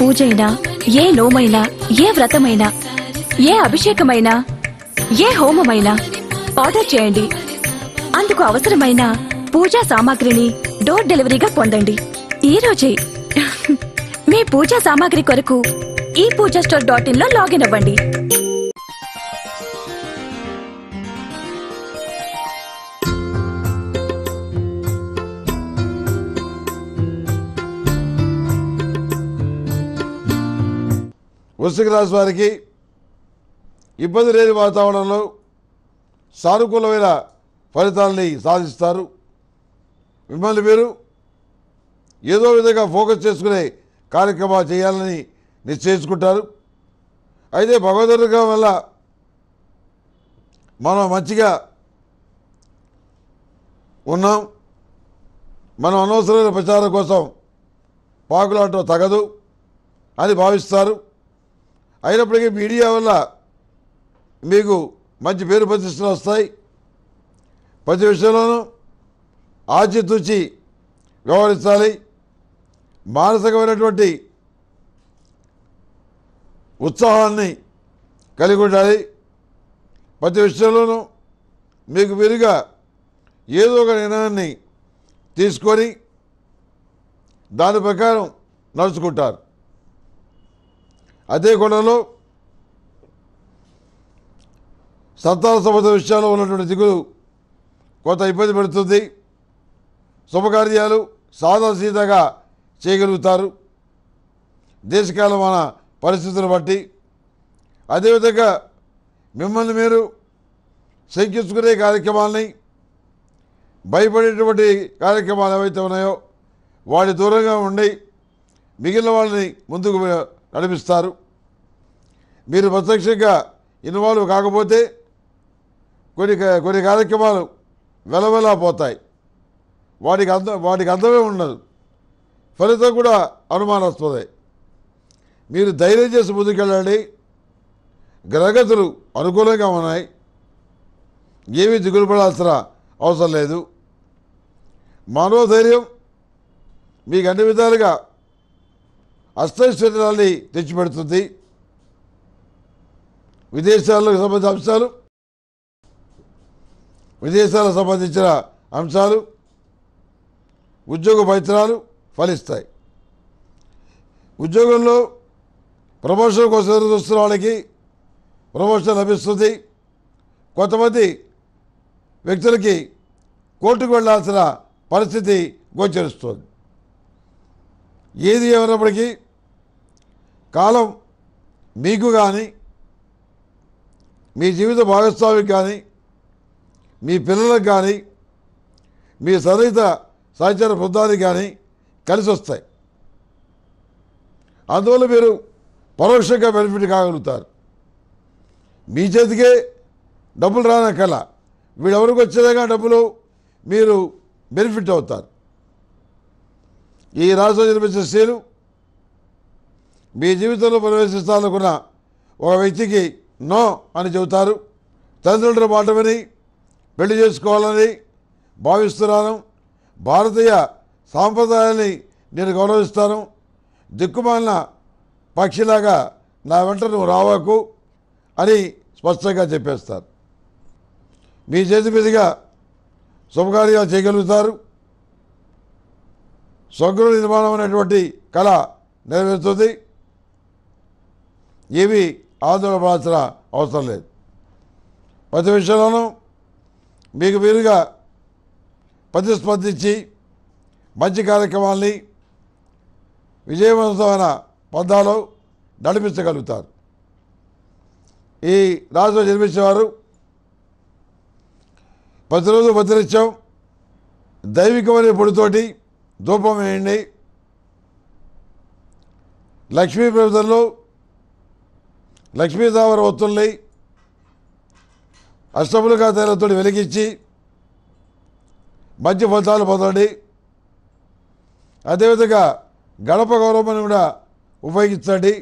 పూజైనా ఏ నోమైనా ఏ వ్రతమైనా ఏ అభిషేకమైనా ఏ హోమమైనా ఆర్డర్ చేయండి అందుకు అవసరమైన పూజా సామాగ్రిని డోర్ డెలివరీగా పొందండి ఈ రోజే మీ పూజా సామాగ్రి కొరకు ఈ పూజా స్టోర్ డాట్ ఇన్ లో లాగిన్ అవ్వండి వృశ్చిక రాశి వారికి ఇబ్బంది లేని వాతావరణంలో సానుకూలమైన ఫలితాలని సాధిస్తారు మిమ్మల్ని మీరు ఏదో విధంగా ఫోకస్ చేసుకునే కార్యక్రమాలు చేయాలని నిశ్చయించుకుంటారు అయితే భగవద్గీత వల్ల మనం మంచిగా ఉన్నాం మనం అనవసరమైన ప్రచారం కోసం పాకులాడటం తగదు అని భావిస్తారు అయినప్పటికీ మీడియా వల్ల మీకు మంచి పేరు ప్రతిష్టలు వస్తాయి ప్రతి విషయంలోనూ ఆచితూచి వ్యవహరించాలి మానసికమైనటువంటి ఉత్సాహాన్ని కలిగి ఉండాలి ప్రతి విషయంలోనూ మీకు మీరుగా ఏదో ఒక నిర్ణయాన్ని తీసుకొని దాని ప్రకారం నడుచుకుంటారు అదే కోణంలో సంతాన సంబంధ విషయాల్లో ఉన్నటువంటి దిగులు కొంత ఇబ్బంది పెడుతుంది శుభకార్యాలు సాదాసీదాగా చేయగలుగుతారు దేశకాలమాన పరిస్థితులను బట్టి అదేవిధంగా మిమ్మల్ని మీరు శంకించుకునే కార్యక్రమాలని భయపడేటువంటి కార్యక్రమాలు ఏవైతే ఉన్నాయో వాటి దూరంగా ఉండి మిగిలిన వాళ్ళని ముందుకు నడిపిస్తారు మీరు ప్రత్యక్షంగా ఇన్వాల్వ్ కాకపోతే కొన్ని క- కొన్ని కార్యక్రమాలు వెలవెలా పోతాయి వాటికి అంద వాటికి అందమే ఉండదు ఫలితం కూడా అనుమానాస్పదే మీరు ధైర్యం చేసి ముందుకెళ్ళండి గ్రహగతులు అనుకూలంగా ఉన్నాయి ఏమీ దిగులు పడాల్సిన అవసరం లేదు మానవ ధైర్యం మీకు అన్ని విధాలుగా అష్టైశ్వర్యాన్ని తెచ్చిపెడుతుంది విదేశాలకు సంబంధించిన అంశాలు విదేశాలకు సంబంధించిన అంశాలు ఉద్యోగ ప్రయత్నాలు ఫలిస్తాయి ఉద్యోగంలో ప్రమోషన్ కోసం ఎదురు చూస్తున్న వాళ్ళకి ప్రమోషన్ లభిస్తుంది కొంతమంది వ్యక్తులకి కోర్టుకు వెళ్ళాల్సిన పరిస్థితి గోచరిస్తుంది ఏది ఏమైనప్పటికీ కాలం మీకు కానీ మీ జీవిత భాగస్వామికి కానీ మీ పిల్లలకు కానీ మీ సన్నిహిత సహచర బృందానికి కానీ కలిసి వస్తాయి అందువల్ల మీరు పరోక్షంగా బెనిఫిట్ కాగలుగుతారు మీ చేతికే డబ్బులు రానక్కల వీడెవరికి వచ్చేదాకా డబ్బులు మీరు బెనిఫిట్ అవుతారు ఈ రాష్ట్రం జన్మించిన స్త్రీలు మీ జీవితంలో ప్రవేశిస్తాలనుకున్న ఒక వ్యక్తికి నో అని చెబుతారు తల్లిదండ్రుల మాట విని పెళ్లి చేసుకోవాలని భావిస్తున్నాను భారతీయ సాంప్రదాయాన్ని నేను గౌరవిస్తాను దిక్కుమాలిన పక్షిలాగా నా వెంట నువ్వు రావాకు అని స్పష్టంగా చెప్పేస్తారు మీ చేతి మీదుగా శుభకార్యాలు చేయగలుగుతారు స్వగృహ నిర్మాణం అనేటువంటి కళ నెరవేరుతుంది ఏవి ఆందోళన పడాల్సిన అవసరం లేదు ప్రతి విషయంలోనూ మీకు మీరుగా ప్రతిస్పందించి మంచి కార్యక్రమాల్ని విజయవంతమైన పందాలు నడిపించగలుగుతారు ఈ రాజులో జన్మించేవారు ప్రతిరోజు ప్రతినిత్యం దైవికమైన పొడితోటి ధూపం వేయండి లక్ష్మీ ప్రభుత్వంలో లక్ష్మీదావర ఒత్తుల్ని అష్టములుగా తేలతో వెలిగించి మంచి ఫలితాలు పొందండి అదేవిధంగా గడప గౌరవమని కూడా ఉపయోగించండి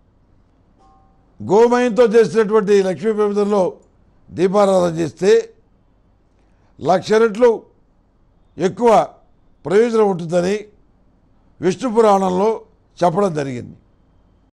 గోమయంతో చేసినటువంటి లక్ష్మీ ప్రభుత్వంలో దీపారాధన చేస్తే లక్ష రెట్లు ఎక్కువ ప్రయోజనం ఉంటుందని విష్ణు పురాణంలో చెప్పడం జరిగింది